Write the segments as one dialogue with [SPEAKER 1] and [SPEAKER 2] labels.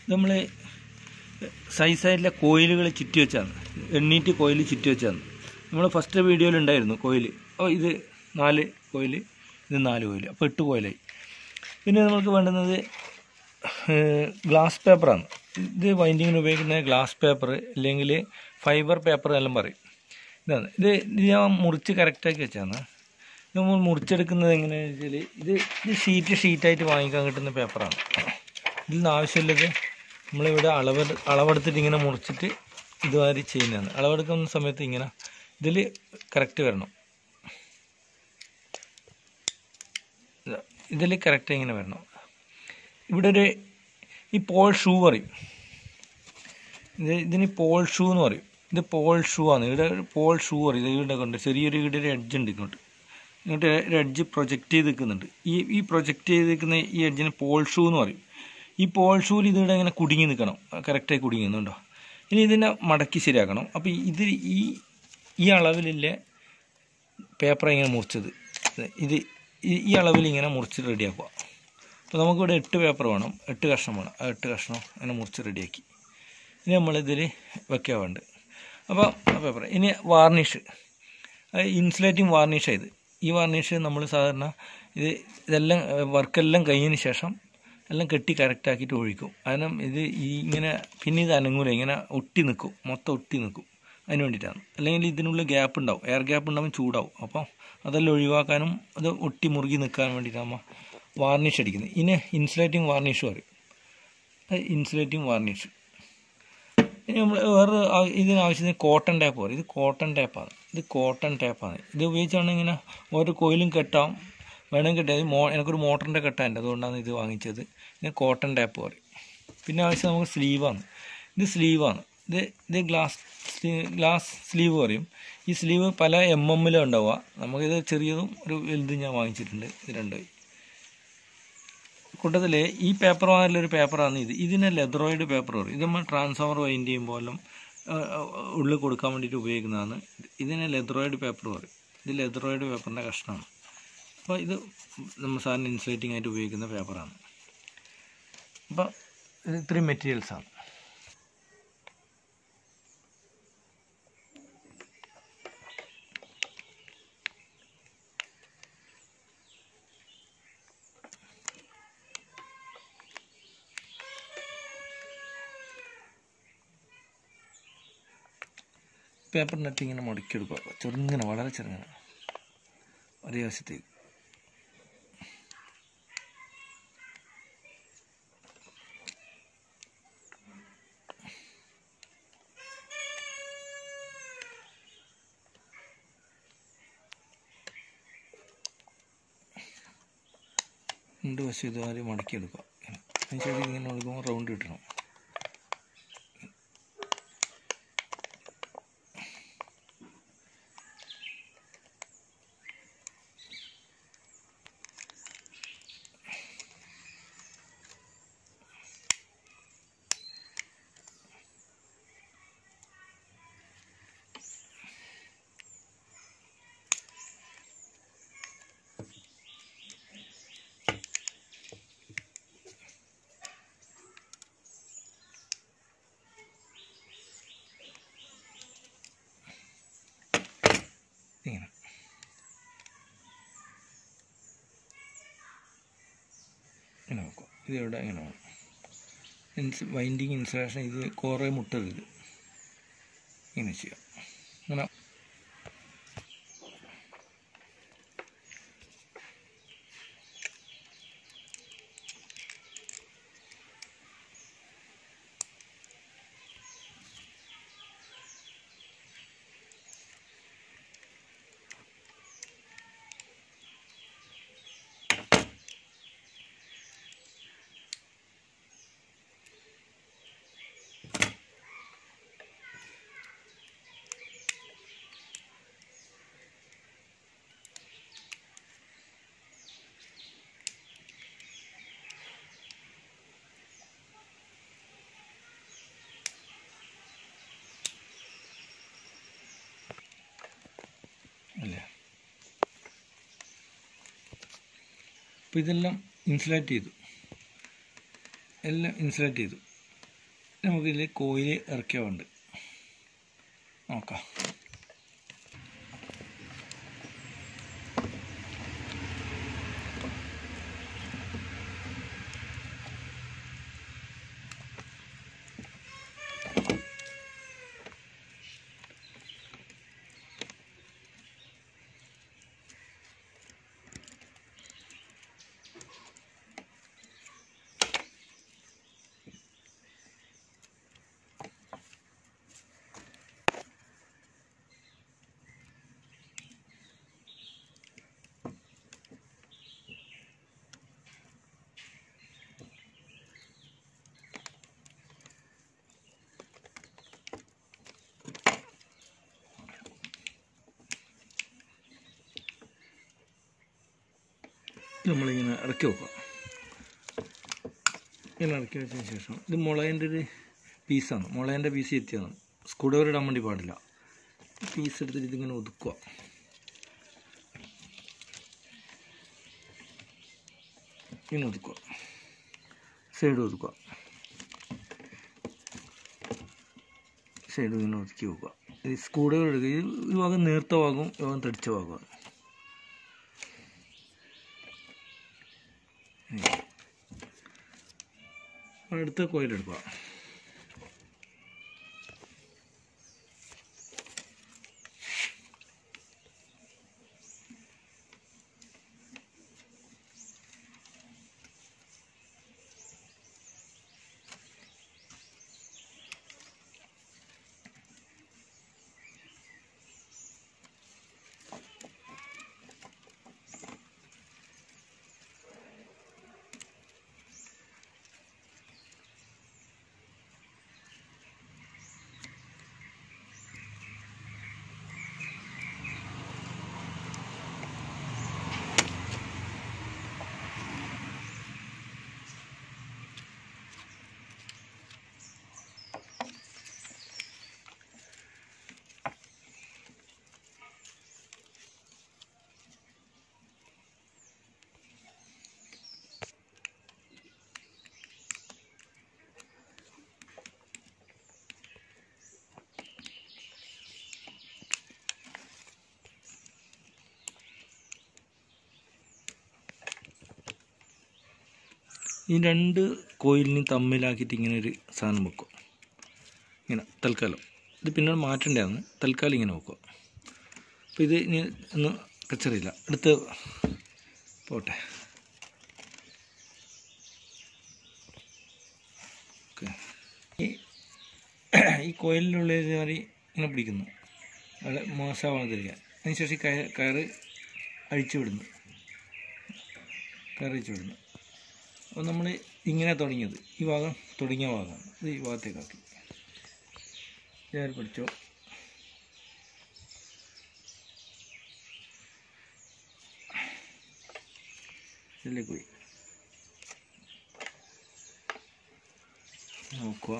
[SPEAKER 1] നമ്മൾ സൈസായിട്ടുള്ള കോയിലുകൾ ചുറ്റി വെച്ചാണ് എണ്ണീറ്റ് കോയിൽ ചുറ്റി വെച്ചാണ് നമ്മൾ ഫസ്റ്റ് വീഡിയോയിൽ ഉണ്ടായിരുന്നു കോയിൽ അപ്പോൾ ഇത് നാല് കോയിൽ ഇത് നാല് കോയിൽ അപ്പോൾ എട്ട് കോയിലായി പിന്നെ നമുക്ക് വേണ്ടുന്നത് ഗ്ലാസ് പേപ്പറാണ് ഇത് വൈൻഡിങ്ങിന് ഉപയോഗിക്കുന്ന ഗ്ലാസ് പേപ്പർ അല്ലെങ്കിൽ ഫൈബർ പേപ്പർ എല്ലാം പറയും ഇതാണ് ഇത് ഇത് ഞാൻ മുറിച്ച് കറക്റ്റാക്കി വെച്ചാണ് ഇത് നമ്മൾ മുറിച്ചെടുക്കുന്നത് എങ്ങനെയാണെന്ന് വെച്ചാൽ ഇത് ഇത് ഷീറ്റ് ഷീറ്റായിട്ട് വാങ്ങിക്കാൻ കിട്ടുന്ന പേപ്പറാണ് ഇതിൽ നിന്ന് ആവശ്യമില്ലത് നമ്മളിവിടെ അളവ് അളവെടുത്തിട്ട് ഇങ്ങനെ മുറിച്ചിട്ട് ഇതുമാതിരി ചെയ്യുന്നതാണ് അളവെടുക്കുന്ന സമയത്ത് ഇങ്ങനെ ഇതിൽ കറക്റ്റ് വരണം ഇതിൽ കറക്റ്റ് ഇങ്ങനെ വരണം ഇവിടെ ഒരു ഈ പോൾ ഷൂ പറയും ഇത് ഇതിന് പോൾ ഷൂ എന്ന് പറയും ഇത് പോൾ ഷൂ ആണ് ഇവിടെ ഒരു പോൾ ഷൂ പറയും ഇത് ഇവിടെ കൊണ്ട് ചെറിയൊരു ഇവിടെ ഒരു എഡ്ജ് ഉണ്ട് ഇങ്ങോട്ട് ഇങ്ങോട്ട് ഒരു എഡ്ജ് പ്രൊജക്റ്റ് ചെയ്ത് നിൽക്കുന്നുണ്ട് ഈ ഈ പ്രൊജക്റ്റ് ചെയ്ത് നിൽക്കുന്ന ഈ എഡ്ജിന് പോൾ ഷൂ എന്ന് പറയും ഈ പോൾ ഷൂവിൽ ഇതിവിടെ ഇങ്ങനെ കുടുങ്ങി നിൽക്കണം കറക്റ്റായി കുടുങ്ങുന്നുണ്ടോ ഇനി ഇതിനെ മടക്കി ശരിയാക്കണം അപ്പോൾ ഇത് ഈ ഈ അളവിലുള്ള പേപ്പർ ഇങ്ങനെ മുറിച്ചത് ഇത് ഈ- ഈ അളവിൽ ഇങ്ങനെ മുറിച്ച് റെഡിയാക്കുക അപ്പോൾ നമുക്കിവിടെ എട്ട് പേപ്പർ വേണം എട്ട് കഷ്ണം വേണം ആ എട്ട് കഷ്ണം അങ്ങനെ മുറിച്ച് റെഡിയാക്കി ഇനി നമ്മളിതിൽ വെക്കാൻ വേണ്ട അപ്പോൾ ആ പേപ്പർ ഇനി വാർണിഷ് ഇൻസുലേറ്റിംഗ് വാർണിഷാണ് ഇത് ഈ വാർണിഷ് നമ്മൾ സാധാരണ ഇത് ഇതെല്ലാം വർക്കെല്ലാം കഴിഞ്ഞതിന് ശേഷം എല്ലാം കെട്ടി കറക്റ്റാക്കിയിട്ട് ഒഴിക്കും കാരണം ഇത് ഈ ഇങ്ങനെ പിന്നെ ഇത് അനങ്ങൂല ഇങ്ങനെ ഒട്ടി നിൽക്കും മൊത്തം ഒട്ടി നിൽക്കും അതിന് വേണ്ടിയിട്ടാണ് അല്ലെങ്കിൽ ഇതിനുള്ളിൽ ഗ്യാപ്പ് ഉണ്ടാവും എയർ ഗ്യാപ്പ് ഉണ്ടാവും ചൂടാവും അപ്പോൾ അതെല്ലാം ഒഴിവാക്കാനും അത് ഒട്ടി മുറുകി നിൽക്കാൻ വേണ്ടിയിട്ടാകുമ്പോൾ വാർണിഷ് അടിക്കുന്നത് ഇനി ഇൻസുലേറ്റിംഗ് വാർണിഷ് പറയും ഇൻസുലേറ്റിംഗ് വാർണിഷ് ഇനി നമ്മൾ വേറെ ആ- ഇതിന് ആവശ്യത്തിന് കോട്ടൺ ടാപ്പ് പറയും ഇത് കോട്ടൺ ടാപ്പാണ് ഇത് കോട്ടൺ ടാപ്പാണ് ഇത് ഉപയോഗിച്ചാണ് ഇങ്ങനെ ഓരോ കോയിലും കെട്ടാം വേണമെങ്കിൽ കെട്ടാം ഇത് മോ എനിക്കൊരു മോട്ടറിൻ്റെ കെട്ടാനുണ്ട് അതുകൊണ്ടാണ് ഇത് വാങ്ങിച്ചത് ഇത് കോട്ടൺ ടാപ്പ് പറയും പിന്നെ ആവശ്യം നമുക്ക് സ്ലീവാണ് ഇത് സ്ലീവാണ് ഇത് ഇത് ഗ്ലാസ് ഗ്ലാസ് സ്ലീവ് പറയും ഈ സ്ലീവ് പല എം എമ്മിലും ഉണ്ടാവുക നമുക്കിത് ചെറിയതും ഒരു വലുതും ഞാൻ വാങ്ങിച്ചിട്ടുണ്ട് ഇത് രണ്ടും കൂട്ടത്തിൽ ഈ പേപ്പർ ഒരു പേപ്പറാണ് ഇത് ഇതിനെ ലെതറോയിഡ് പേപ്പർ പറയും ഇത് നമ്മൾ ട്രാൻസ്ഫോമർ വൈൻഡ് ചെയ്യുമ്പോൾ എല്ലാം ആ, ആ, ഉള്ളിൽ കൊടുക്കാൻ വേണ്ടിയിട്ട് ഉപയോഗിക്കുന്നതാണ് ഇതിനെ ലെതറോയിഡ് പേപ്പർ പറയും ഇത് ലെതറോയിഡ് പേപ്പറിൻ്റെ കഷ്ണമാണ് അപ്പോൾ ഇത് നമ്മൾ സാധാരണ ഇൻസുലേറ്റിംഗ് ആയിട്ട് ഉപയോഗിക്കുന്ന പേപ്പറാണ് അപ്പോൾ ഇത് ഇത്രയും മെറ്റീരിയൽസാണ് പേപ്പർ നെറ്റ് ഇങ്ങനെ മുടക്കിയെടുക്കുക ചെറുങ്ങനെ വളരെ ചെറുങ്ങനെ ഒരേ വശത്തേക്ക് രണ്ട് വശം ഇതുമാതിരി മടക്കിയെടുക്കുക അതിനുശേഷം ഇങ്ങനെ കൊടുക്കുമ്പോൾ റൗണ്ട് കിട്ടണം ഇങ്ങനെ ഇങ്ങനെ നോക്കുക ഇത് ഇവിടെ ഇങ്ങനെ വേണം ഇൻസ് വൈൻഡിങ് ഇൻസുലേഷൻ ഇത് കുറേ മുട്ടരുത് ഇങ്ങനെ ചെയ്യാം ഇങ്ങനെ അല്ലേ അപ്പോൾ ഇതെല്ലാം ഇൻസുലേറ്റ് ചെയ്തു എല്ലാം ഇൻസുലേറ്റ് ചെയ്തു നമുക്കിതിൽ കോയിൽ ഇറക്കിയുണ്ട് നോക്കാം നമ്മളിങ്ങനെ ഇറക്കി വെക്കുക ഇങ്ങനെ ഇറക്കി വെച്ചതിന് ശേഷം ഇത് മുളേൻ്റെ ഒരു പീസാണ് മുളേൻ്റെ പീസ് എത്തിയതാണ് സ്ക്രൂ ഡ്രൈവർ ഇടാൻ വേണ്ടി പാടില്ല പീസ് എടുത്തിട്ട് ഇതിങ്ങനെ ഒതുക്കുക ഇങ്ങനെ ഒതുക്കുക സൈഡ് ഒതുക്കുക സൈഡ് ഇങ്ങനെ ഒതുക്കി വെക്കുക ഈ സ്ക്രൂ ഡ്രൈവർ എടുക്കുക ഈ ഈ ഭാഗം നേർത്ത ഭാഗവും ഈ ഭാഗം തടിച്ച ഭാഗമാണ് അടുത്ത കോയിലെടുക്കുക ഈ രണ്ട് കോയിലിനും തമ്മിലാക്കിയിട്ട് ഇങ്ങനെ ഒരു സാധനം വെക്കും ഇങ്ങനെ തൽക്കാലം ഇത് പിന്നീട് മാറ്റേണ്ടതാണ് തൽക്കാലം ഇങ്ങനെ വെക്കുക അപ്പോൾ ഇത് ഇനി ഒന്ന് കച്ചറിയില്ല അടുത്ത് പോട്ടെ ഓക്കെ ഈ ഈ കോയിലിലുള്ള മാതിരി ഇങ്ങനെ പിടിക്കുന്നു അവിടെ മോശമാവാൻ തരിക അതിനുശേഷം കയ കയറ് അഴിച്ചു വിടുന്നു കയറ് അഴിച്ചു വിടുന്നു അപ്പോൾ നമ്മൾ ഇങ്ങനെ തുടങ്ങിയത് ഈ ഭാഗം തുടങ്ങിയ ഭാഗമാണ് ഇത് ഈ ഭാഗത്തേക്കാക്കി ഞാൻ പഠിച്ചോ ഇതിലേക്ക് പോയി നോക്കുക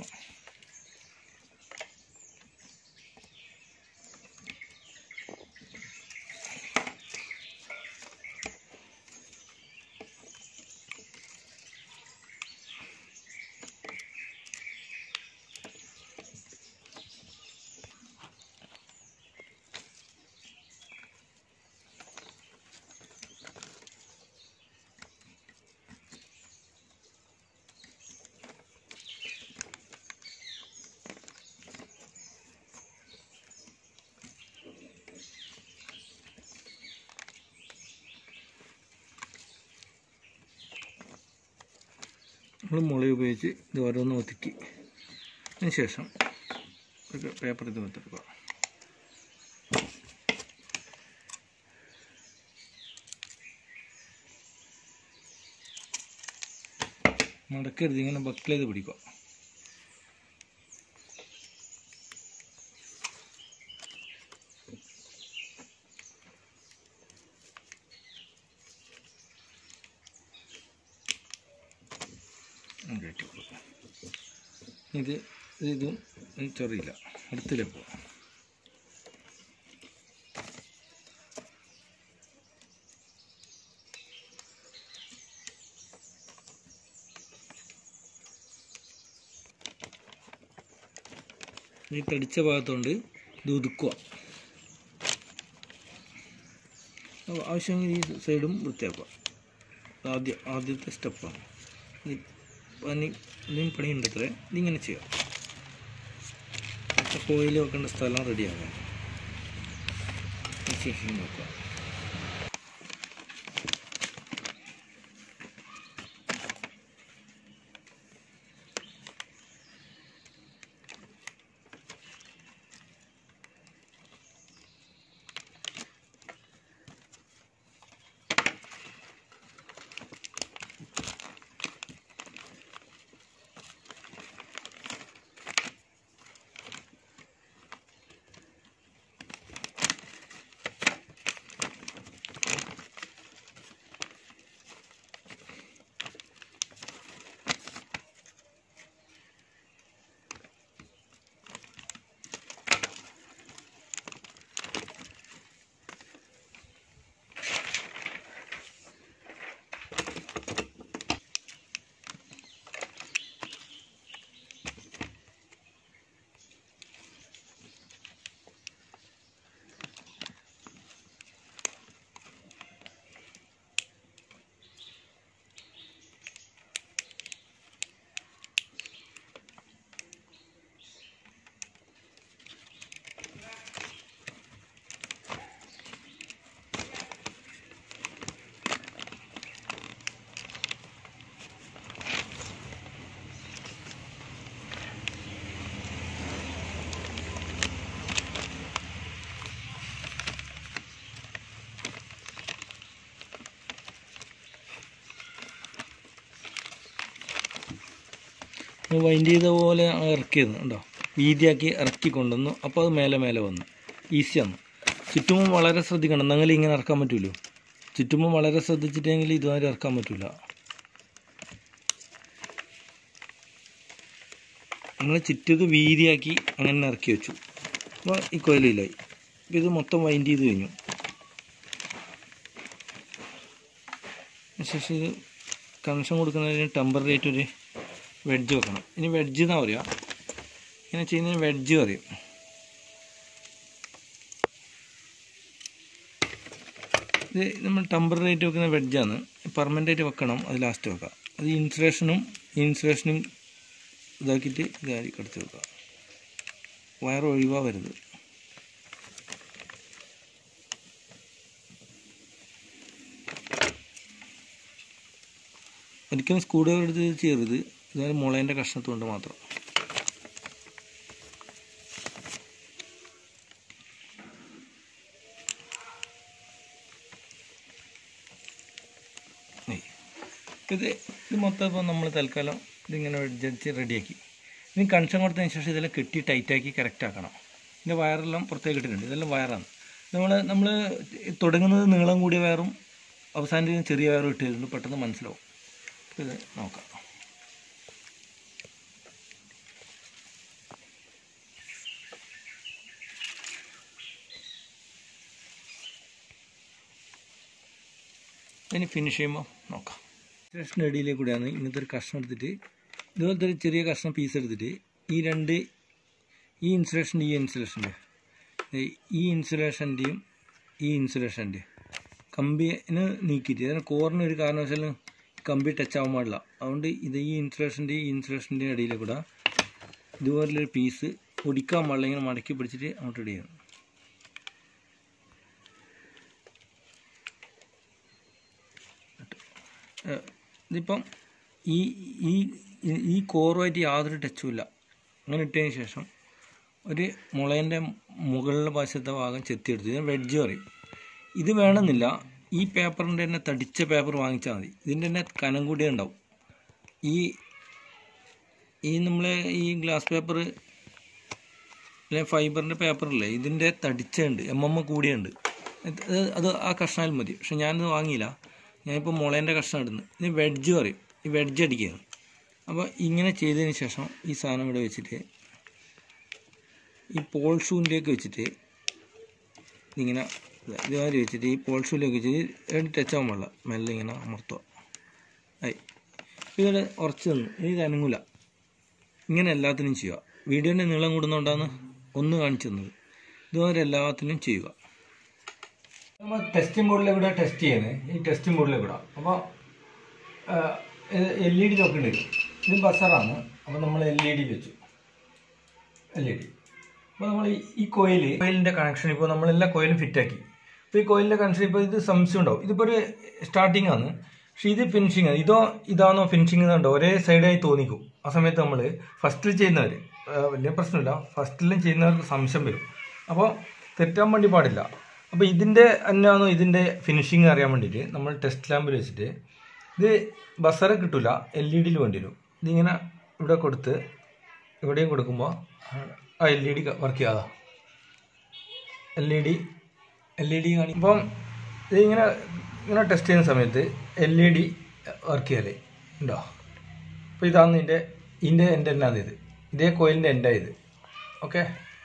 [SPEAKER 1] നമ്മൾ മുള ഉപയോഗിച്ച് ഇത് ഓരോന്ന് ഒതുക്കി അതിന് ശേഷം ഒരു പേപ്പർ ഇത് വെത്തെടുക്കുക മടക്കരുത് ഇങ്ങനെ ബക്കിൾ ചെയ്ത് പിടിക്കുക അങ്ങോട്ട് ഇട്ട് കൊടുക്കുക. ഇത് ഇത് ഇതും ഇത് ചെറിയില്ല അടുത്തില്ലേ പോവാം ഈ തടിച്ച ഭാഗത്തുകൊണ്ട് ഇത് ഒതുക്കുക അപ്പോൾ ആവശ്യമെങ്കിൽ ഈ സൈഡും വൃത്തിയാക്കുക ആദ്യ ആദ്യത്തെ സ്റ്റെപ്പാണ് പനി ഇതിനും പണിയുണ്ട് അത്രേ ഇതിങ്ങനെ ചെയ്യാം കോയിൽ വെക്കേണ്ട സ്ഥലം റെഡിയാക്കാം ശേഷം നോക്കാം വൈൻഡ് ചെയ്ത പോലെ ഇറക്കിയത് ഉണ്ടോ വീതിയാക്കി ഇറക്കി കൊണ്ടുവന്നു അപ്പോൾ അത് മേലെ മേലെ വന്നു ഈസിയാണ് ചുറ്റുമ്പോൾ വളരെ ശ്രദ്ധിക്കണം എന്തെങ്കിൽ ഇങ്ങനെ ഇറക്കാൻ പറ്റുമല്ലോ ചുറ്റുമ്പോൾ വളരെ ശ്രദ്ധിച്ചിട്ടെങ്കിൽ ഇതുമാതിരി ഇറക്കാൻ പറ്റില്ല നമ്മൾ ചുറ്റത് വീതിയാക്കി അങ്ങനെ ഇറക്കി വെച്ചു അപ്പോൾ ഈ കൊയിലില്ലായി അപ്പോൾ ഇത് മൊത്തം വൈൻഡ് ചെയ്ത് കഴിഞ്ഞു ശേഷം ഇത് കണക്ഷൻ കൊടുക്കുന്നതിന് ടെമ്പററി ആയിട്ടൊരു വെഡ്ജ് വെക്കണം ഇനി വെഡ്ജ് എന്നാ പറയുക ഇങ്ങനെ ചെയ്യുന്നതിന് വെഡ്ജ് പറയും ഇത് നമ്മൾ ടെമ്പററി ആയിട്ട് വെക്കുന്ന വെഡ്ജാണ് പെർമനൻ്റ് ആയിട്ട് വെക്കണം അത് ലാസ്റ്റ് വെക്കാം അത് ഇൻസുലേഷനും ഇൻസുലേഷനും ഇതാക്കിയിട്ട് ഇതായി കടത്തി വെക്കുക വയർ ഒഴിവാകരുത് ഒരിക്കലും സ്ക്രൂ ഡ്രൈവർ എടുത്ത് ചെയ്യരുത് ഇതായാലും മുളേൻ്റെ കഷ്ണത്തുകൊണ്ട് മാത്രം ഏയ്. ഇത് ഇത് മൊത്തം ഇപ്പോൾ നമ്മൾ തൽക്കാലം ഇതിങ്ങനെ ജഡ്ജ് റെഡിയാക്കി ഇനി കണക്ഷൻ കൊടുത്തതിന് ശേഷം ഇതെല്ലാം കെട്ടി ടൈറ്റാക്കി കറക്റ്റ് ആക്കണം ഇതിൻ്റെ വയറെല്ലാം പുറത്തേക്ക് ഇട്ടിട്ടുണ്ട് ഇതെല്ലാം വയറാണ് നമ്മൾ നമ്മൾ തുടങ്ങുന്നത് നീളം കൂടിയ വയറും അവസാനിക്കുന്ന ചെറിയ വയറും ഇട്ടിട്ടുണ്ട് പെട്ടെന്ന് മനസ്സിലാവും ഇത് നോക്കാം ഇനി ഫിനിഷ് ചെയ്യുമ്പോൾ നോക്കാം ഇൻസുലേഷൻ്റെ അടിയിലേക്ക് കൂടെയാണ് ഇങ്ങനത്തെ ഒരു കഷ്ണം എടുത്തിട്ട് ഇതുപോലത്തെ ഒരു ചെറിയ കഷ്ണം പീസ് എടുത്തിട്ട് ഈ രണ്ട് ഈ ഇൻസുലേഷൻ ഈ ഇൻസുലേഷൻ്റെ ഈ ഇൻസുലേഷൻ്റെയും ഈ ഇൻസുലേഷൻ്റെ കമ്പിനെ നീക്കിയിട്ട് അതിന് കോറിന് ഒരു കാരണവശാലും കമ്പി ടച്ച് ആവാൻ പാടില്ല അതുകൊണ്ട് ഇത് ഈ ഇൻസുലേഷൻ്റെയും ഈ ഇൻസുലേഷൻ്റെയും ഇടയിൽ കൂടെ ഇതുപോലൊരു പീസ് ഒടിക്കാൻ പാടില്ല ഇങ്ങനെ മടക്കി പിടിച്ചിട്ട് അങ്ങോട്ട് ഇടുകയാണ് ഏഹ് ഇതിപ്പം ഈ ഈ ഈ കോറുമായിട്ട് യാതൊരു ടച്ചും ഇല്ല അങ്ങനെ ഇട്ടതിന് ശേഷം ഒരു മുളേൻ്റെ മുകളിലെ വശത്തെ ഭാഗം ചെത്തിയെടുത്ത് ഇതിന് വെഡ്ജ് പറയും ഇത് വേണമെന്നില്ല ഈ പേപ്പറിൻ്റെ തന്നെ തടിച്ച പേപ്പർ വാങ്ങിച്ചാൽ മതി ഇതിൻ്റെ തന്നെ കനം കൂടിയേ ഉണ്ടാവും ഈ ഈ നമ്മളെ ഈ ഗ്ലാസ് പേപ്പർ അല്ലെ ഫൈബറിൻ്റെ പേപ്പറില്ലേ ഇതിൻ്റെ തടിച്ചുണ്ട് എം എം കൂടിയുണ്ട് ഇത് അത് ആ കഷ്ണാലും മതി പക്ഷെ ഞാനിത് വാങ്ങിയില്ല ഞാനിപ്പോൾ മുളേൻ്റെ കഷ്ണം ഇടുന്നു ഇത് വെഡ്ജ് പറയും ഈ വെഡ്ജ് അടിക്കുകയാണ് അപ്പോൾ ഇങ്ങനെ ചെയ്തതിന് ശേഷം ഈ സാധനം ഇവിടെ വെച്ചിട്ട് ഈ പോൾ ഷൂവിൻ്റെയൊക്കെ വെച്ചിട്ട് ഇങ്ങനെ ഇതുമാതിരി വെച്ചിട്ട് ഈ പോൾ ഷൂവിലേക്ക് വെച്ചിട്ട് ടച്ച് ആവാൻ പാടില്ല മെല്ലെ ഇങ്ങനെ അമർത്തുക ആയി ഇതിവിടെ ഉറച്ച് നിന്നു ഇനി ഇത് അനങ്ങൂല ഇങ്ങനെ എല്ലാത്തിനും ചെയ്യുക വീഡിയോൻ്റെ നീളം കൂടുന്നതുകൊണ്ടാണ് ഒന്ന് കാണിച്ചു തന്നത് ഇതുമാതിരി എല്ലാത്തിനും ചെയ്യുക നമ്മൾ ടെസ്റ്റിംഗ് ബോർഡിൽ ഇവിടെ ടെസ്റ്റ് ചെയ്യുന്നത് ഈ ടെസ്റ്റിംഗ് ബോർഡിൽ ഇവിടെ അപ്പോൾ എൽ ഇ ഡി നോക്കേണ്ടി വരും ഇത് ബസറാണ് അപ്പോൾ നമ്മൾ എൽ ഇ ഡി വെച്ചു എൽ ഇ ഡി അപ്പോൾ നമ്മൾ ഈ- ഈ കോയിൽ കോയിലിൻ്റെ കണക്ഷൻ ഇപ്പോൾ നമ്മളെല്ലാ കോയിലും ഫിറ്റാക്കി അപ്പോൾ ഈ കോയിലിൻ്റെ കണക്ഷൻ ഇപ്പോൾ ഇത് സംശയം ഉണ്ടാവും ഇതിപ്പോൾ ഒരു സ്റ്റാർട്ടിംഗ് ആണ് പക്ഷേ ഇത് ഫിനിഷിംഗ് ആണ് ഇതോ ഇതാണോ ഫിനിഷിംഗ് എന്നുണ്ടോ ഒരേ സൈഡായി തോന്നിക്കും ആ സമയത്ത് നമ്മൾ ഫസ്റ്റിൽ ചെയ്യുന്നവർ വലിയ പ്രശ്നമില്ല ഫസ്റ്റിലും ചെയ്യുന്നവർക്ക് സംശയം വരും അപ്പോൾ തെറ്റാൻ വേണ്ടി പാടില്ല അപ്പോൾ ഇതിൻ്റെ തന്നെയാണോ ഇതിൻ്റെ ഫിനിഷിംഗ് അറിയാൻ വേണ്ടിയിട്ട് നമ്മൾ ടെസ്റ്റ് ലാമ്പിൽ വെച്ചിട്ട് ഇത് ബസറ കിട്ടില്ല എൽ ഇ ഡിയിൽ വേണ്ടി വരും ഇതിങ്ങനെ ഇവിടെ കൊടുത്ത് ഇവിടെയും കൊടുക്കുമ്പോൾ ആ എൽ ഇ ഡി വർക്ക് ചെയ്യാതാ L E D L E D കാണി ഇപ്പം ഇതിങ്ങനെ ഇങ്ങനെ ടെസ്റ്റ് ചെയ്യുന്ന സമയത്ത് എൽ ഇ ഡി വർക്ക് ചെയ്യാലേ ഉണ്ടോ അപ്പോൾ ഇതാണ് ഇതിൻ്റെ ഇതിൻ്റെ എൻ്റെ തന്നെയാണ് ഇത് ഇതേ കോയിലിൻ്റെ എൻ്റെ ഇത് ഓക്കെ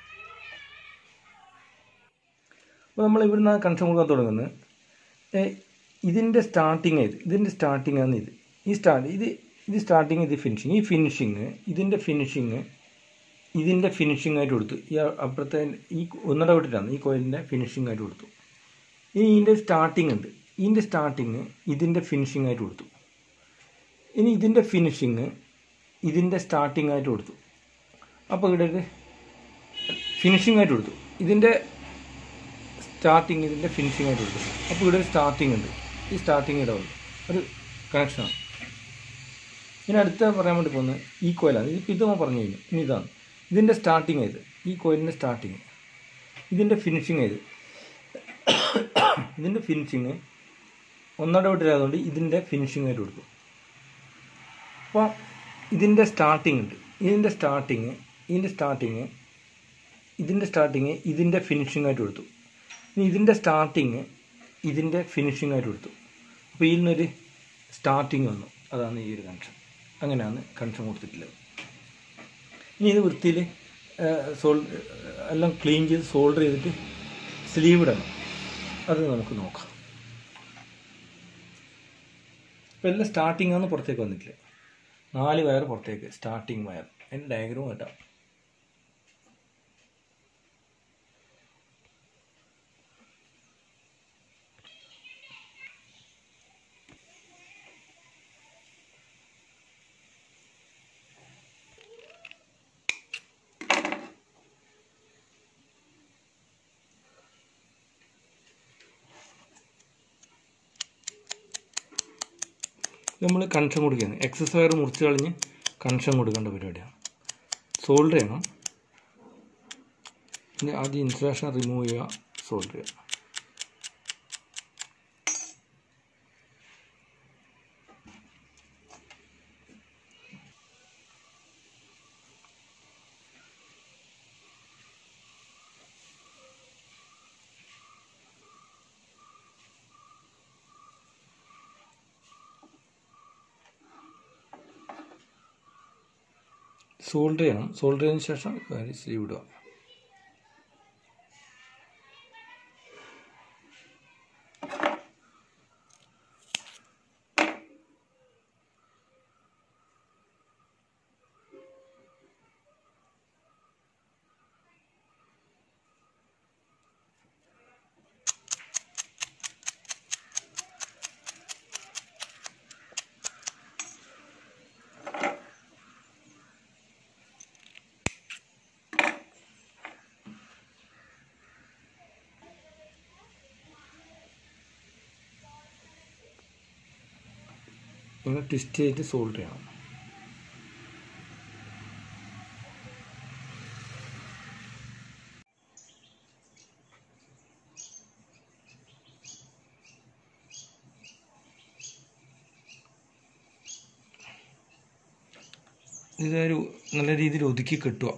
[SPEAKER 1] അപ്പോൾ നമ്മൾ ഇവിടുന്ന് കണക്ഷൻ കൊടുക്കാൻ തുടങ്ങുന്നത് ഏ, ഇതിൻ്റെ സ്റ്റാർട്ടിങ് ഇത് ഇതിൻ്റെ സ്റ്റാർട്ടിങ് ആണ് ഇത് ഈ സ്റ്റാർട്ട് ഇത് ഇത് സ്റ്റാർട്ടിങ് ഇത് ഫിനിഷിങ് ഈ ഫിനിഷിങ് ഇതിൻ്റെ ഫിനിഷിങ് ഇതിൻ്റെ ഫിനിഷിംഗ് ആയിട്ട് കൊടുത്തു ഈ അപ്പുറത്തെ ഈ ഒന്നര വിട്ടിട്ടാണ് ഈ കോയിലിൻ്റെ ഫിനിഷിംഗ് ആയിട്ട് കൊടുത്തു ഇനി ഇതിൻ്റെ സ്റ്റാർട്ടിങ് ഉണ്ട് ഇതിൻ്റെ സ്റ്റാർട്ടിങ് ഇതിൻ്റെ ഫിനിഷിംഗ് ആയിട്ട് കൊടുത്തു ഇനി ഇതിൻ്റെ ഫിനിഷിങ് ഇതിൻ്റെ സ്റ്റാർട്ടിംഗ് ആയിട്ട് കൊടുത്തു അപ്പോൾ ഇവിടെ ഒരു ഫിനിഷിംഗ് ആയിട്ട് കൊടുത്തു ഇതിൻ്റെ സ്റ്റാർട്ടിങ് ഇതിൻ്റെ ഫിനിഷിംഗ് ആയിട്ട് കൊടുത്തു അപ്പോൾ ഇവിടെ ഒരു സ്റ്റാർട്ടിംഗ് ഉണ്ട് ഈ സ്റ്റാർട്ടിംഗ് ഇവിടെ ഉണ്ട് ഒരു കണക്ഷനാണ് ഇനി അടുത്ത പറയാൻ വേണ്ടി പോകുന്നത് ഈ കോയിലാണ് ഇതിപ്പോൾ ഇത് നമ്മൾ പറഞ്ഞു കഴിഞ്ഞു ഇനി ഇതാണ് ഇതിൻ്റെ സ്റ്റാർട്ടിങ് ഇത് ഈ കോയിലിൻ്റെ സ്റ്റാർട്ടിങ് ഇതിൻ്റെ ഫിനിഷിങ് ഇത് ഇതിൻ്റെ ഫിനിഷിങ് ഒന്നര വിട്ടിലായതുകൊണ്ട് ഇതിൻ്റെ ഫിനിഷിംഗ് ആയിട്ട് കൊടുക്കും അപ്പോൾ ഇതിൻ്റെ സ്റ്റാർട്ടിങ് ഉണ്ട് ഇതിൻ്റെ സ്റ്റാർട്ടിങ് ഇതിൻ്റെ സ്റ്റാർട്ടിങ് ഇതിൻ്റെ സ്റ്റാർട്ടിങ് ഇതിൻ്റെ ഫിനിഷിംഗ് ആയിട്ട് കൊടുത്തു ഇനി ഇതിൻ്റെ സ്റ്റാർട്ടിങ് ഇതിൻ്റെ ഫിനിഷിംഗ് ആയിട്ട് കൊടുത്തു അപ്പോൾ ഇതിൽ നിന്നൊരു സ്റ്റാർട്ടിങ് വന്നു അതാണ് ഈ ഒരു കണക്ഷൻ അങ്ങനെയാണ് കണക്ഷൻ കൊടുത്തിട്ടുള്ളത് ഇനി ഇത് വൃത്തിയിൽ സോൾ എല്ലാം ക്ലീൻ ചെയ്ത് സോൾഡർ ചെയ്തിട്ട് സ്ലീവ് ഇടണം അത് നമുക്ക് നോക്കാം ഇപ്പോൾ എല്ലാം സ്റ്റാർട്ടിംഗ് ആണ് പുറത്തേക്ക് വന്നിട്ടില്ല നാല് വയർ പുറത്തേക്ക് സ്റ്റാർട്ടിങ് വയർ അതിൻ്റെ ഡയഗ്രാം കേട്ടാം നമ്മൾ കണക്ഷൻ കൊടുക്കുകയാണ് എക്സസ് വയർ മുറിച്ച് കളഞ്ഞ് കണക്ഷൻ കൊടുക്കേണ്ട പരിപാടിയാണ് സോൾഡർ ചെയ്യണം പിന്നെ ആദ്യം ഇൻസുലേഷൻ റിമൂവ് ചെയ്യുക സോൾഡർ ചെയ്യുക സോൾഡർ ചെയ്യണം സോൾഡർ ചെയ്തതിന് ശേഷം സ്ലീവ് ഇടുക ഇങ്ങനെ ട്വിസ്റ്റ് ചെയ്തിട്ട് സോൾഡർ ചെയ്യണം ഇതൊരു നല്ല രീതിയിൽ ഒതുക്കി കെട്ടുക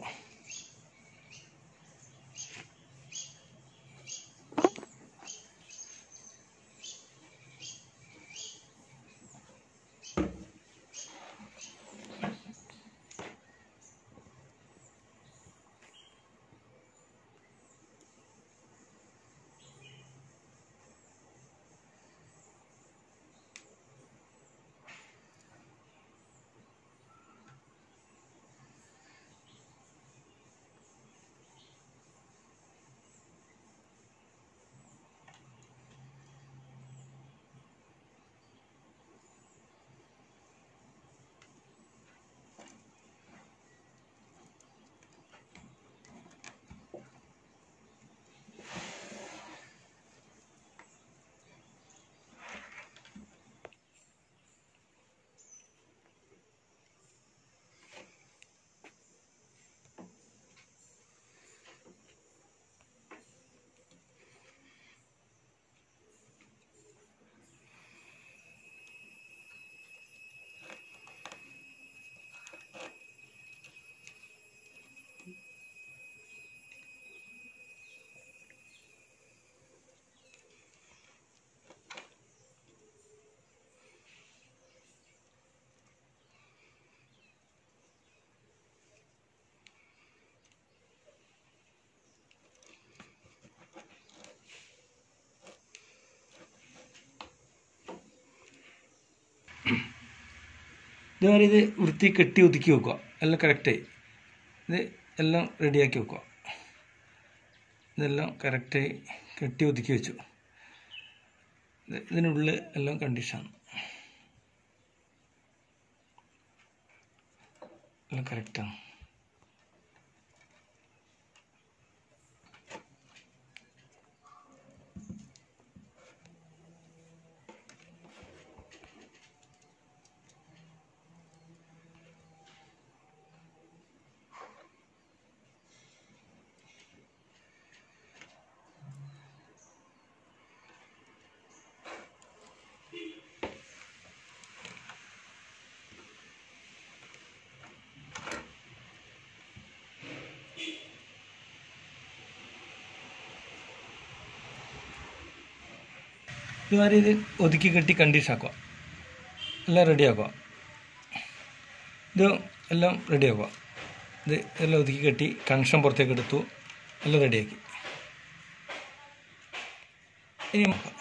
[SPEAKER 1] ഇതുമാതിരി ഇത് വൃത്തി കെട്ടി ഒതുക്കി വെക്കുക എല്ലാം കറക്റ്റായി ഇത് എല്ലാം റെഡിയാക്കി വെക്കുക ഇതെല്ലാം കറക്റ്റായി കെട്ടി ഒതുക്കി വെച്ചു ഇത് ഇതിനുള്ളിൽ എല്ലാം കണ്ടീഷനാണ് എല്ലാം കറക്റ്റാണ് ഇതുമാതിരി ഇത് ഒതുക്കി കെട്ടി കണ്ടീഷൻ ആക്കുക എല്ലാം റെഡിയാക്കുക ഇത് എല്ലാം റെഡിയാക്കുക ഇത് എല്ലാം ഒതുക്കി കെട്ടി കണക്ഷൻ പുറത്തേക്ക് എടുത്തു എല്ലാം റെഡിയാക്കി ഇനി നോക്കാം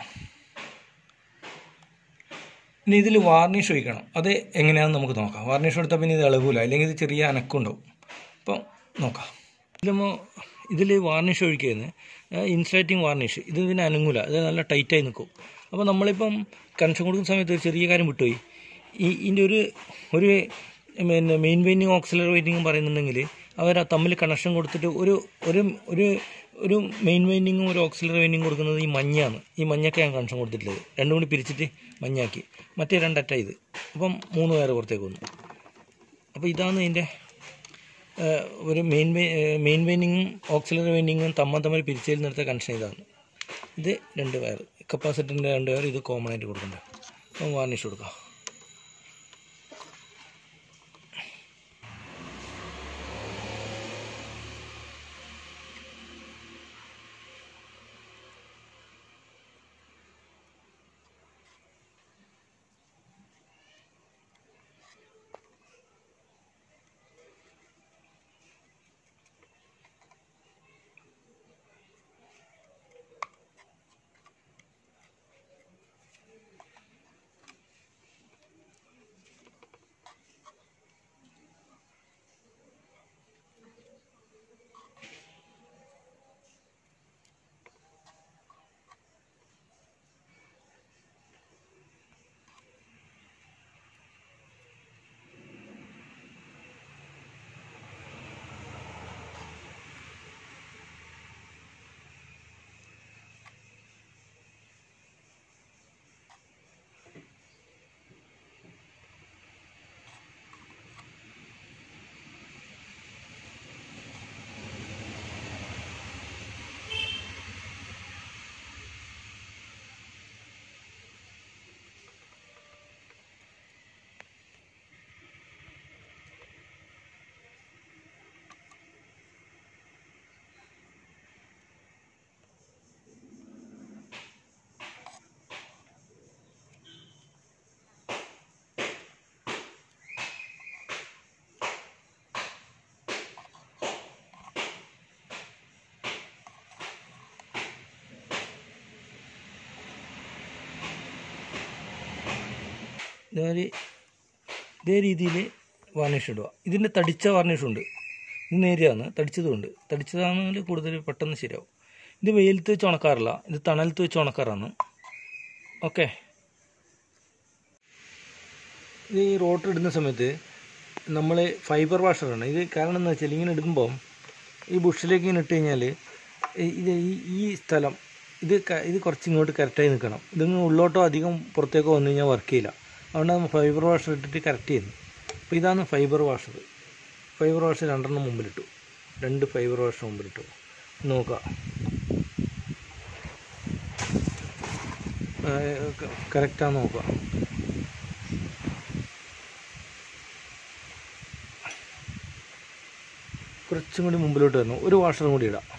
[SPEAKER 1] ഇനി ഇതിൽ വാർണിഷ് ഒഴിക്കണം അത് എങ്ങനെയാണെന്ന് നമുക്ക് നോക്കാം വാർണിഷ് കൊടുത്താൽ പിന്നെ ഇത് ഇളകൂല അല്ലെങ്കിൽ ഇത് ചെറിയ അനക്കുണ്ടാവും അപ്പം നോക്കാം ഇതിലുമ്പോൾ ഇതിൽ വാർണിഷ് ഒഴിക്കുന്നത് ഇൻസുലേറ്റിംഗ് വാർണിഷ് ഇത് പിന്നെ അനങ്ങൂല ഇത് നല്ല ടൈറ്റായി നിൽക്കും അപ്പോൾ നമ്മളിപ്പം കണക്ഷൻ കൊടുക്കുന്ന സമയത്ത് ഒരു ചെറിയ കാര്യം വിട്ടുപോയി ഈ ഇതിൻ്റെ ഒരു ഒരു പിന്നെ മെയിൻ വെയിനിങ് ഓക്സിലർ വെയിനിങ്ങും പറയുന്നുണ്ടെങ്കിൽ അവർ തമ്മിൽ കണക്ഷൻ കൊടുത്തിട്ട് ഒരു ഒരു ഒരു ഒരു മെയിൻ വെയിനിങ്ങും ഒരു ഓക്സിലർ വെയിനിങ്ങും കൊടുക്കുന്നത് ഈ മഞ്ഞാണ് ഈ മഞ്ഞൊക്കെ ഞാൻ കണക്ഷൻ കൊടുത്തിട്ടുള്ളത് രണ്ടും കൂടി പിരിച്ചിട്ട് മഞ്ഞാക്കി മറ്റേ രണ്ടറ്റ ഇത് അപ്പം മൂന്ന് വയറ് പുറത്തേക്ക് വന്നു അപ്പോൾ ഇതാണ് ഇതിൻ്റെ ഏഹ്, ഒരു മെയിൻ മെയിൻ വെയിനിങ്ങും ഓക്സിലറി വെയിനിങ്ങും തമ്മ തമ്മിൽ പിരിച്ചതിൽ നിർത്ത കണക്ഷൻ ഇതാണ് ഇത് രണ്ട് വയർ കപ്പാസിറ്ററിൻ്റെ രണ്ട് വയർ ഇത് കോമൺ ആയിട്ട് കൊടുക്കണ്ടേ അപ്പം വാർണിഷ് കൊടുക്കാം ഇതേമാതിരി ഇതേ രീതിയിൽ വാർണിഷ് ഇടുക ഇതിൻ്റെ തടിച്ച വാർണിഷുണ്ട് ഇത് നേരിയാണ് തടിച്ചതുമുണ്ട് തടിച്ചതാണെങ്കിൽ കൂടുതൽ പെട്ടെന്ന് ശരിയാവും ഇത് വെയിലത്ത് വെച്ച് ഉണക്കാറില്ല ഇത് തണലത്ത് വെച്ച് ഉണക്കാറാണ് ഓക്കെ ഇത് ഈ റോട്ടർ ഇടുന്ന സമയത്ത് നമ്മൾ ഫൈബർ വാഷറാണ് ഇത് കാരണം എന്താ വെച്ചാൽ ഇങ്ങനെ എടുക്കുമ്പോൾ ഈ ബുഷിലേക്ക് ഇങ്ങനെ ഇട്ട് കഴിഞ്ഞാൽ ഈ- ഇത് ഈ ഈ സ്ഥലം ഇത് ക- ഇത് കുറച്ച് ഇങ്ങോട്ട് കറക്റ്റായി നിൽക്കണം ഇതിങ്ങ് ഉള്ളോട്ടോ അധികം പുറത്തേക്കോ വന്നു കഴിഞ്ഞാൽ വർക്ക് ചെയ്യില്ല അതുകൊണ്ട് നമ്മൾ ഫൈബർ വാഷർ ഇട്ടിട്ട് കറക്റ്റ് ചെയ്യുന്നു അപ്പോൾ ഇതാണ് ഫൈബർ വാഷർ ഫൈബർ വാഷർ രണ്ടെണ്ണം മുമ്പിലിട്ടു രണ്ട് ഫൈബർ വാഷർ മുമ്പിലിട്ടു നോക്കാം കറക്റ്റാന്ന് നോക്കാം കുറച്ചും കൂടി മുമ്പിലോട്ട് വരണം ഒരു വാഷറും കൂടി ഇടാം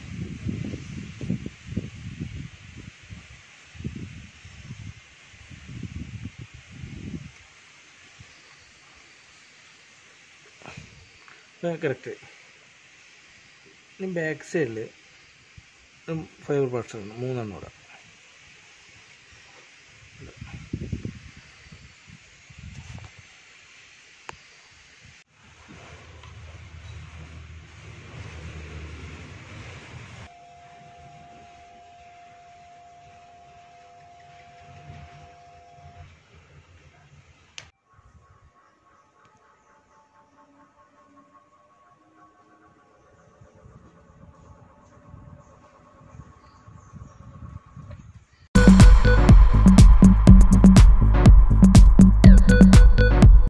[SPEAKER 1] കറക്റ്റ് ഇനി ബാക്ക് സൈഡിൽ ഫൈബർ വാഷർ മൂന്നെണ്ണം ഇടാം